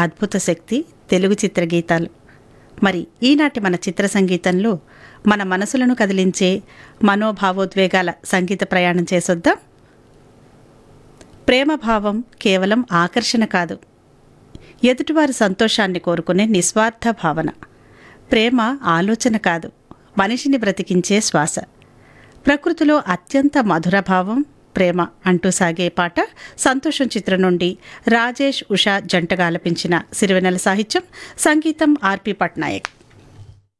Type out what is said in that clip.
అద్భుత శక్తి తెలుగు చిత్రగీతాలు మరి ఈనాటి మన చిత్ర సంగీతంలో మన మనసులను కదిలించే మనోభావోద్వేగాల సంగీత ప్రయాణం చేసొద్దాం ప్రేమభావం కేవలం ఆకర్షణ కాదు ఎదుటివారి సంతోషాన్ని కోరుకునే నిస్వార్థ భావన ప్రేమ ఆలోచన కాదు మనిషిని బ్రతికించే శ్వాస ప్రకృతిలో అత్యంత మధుర భావం ప్రేమ అంటూ సాగే పాట సంతోషం చిత్రం నుండి రాజేష్ ఉషా జంటగా ఆలపించిన సిరివెనెల సాహిత్యం సంగీతం ఆర్పి పట్నాయక్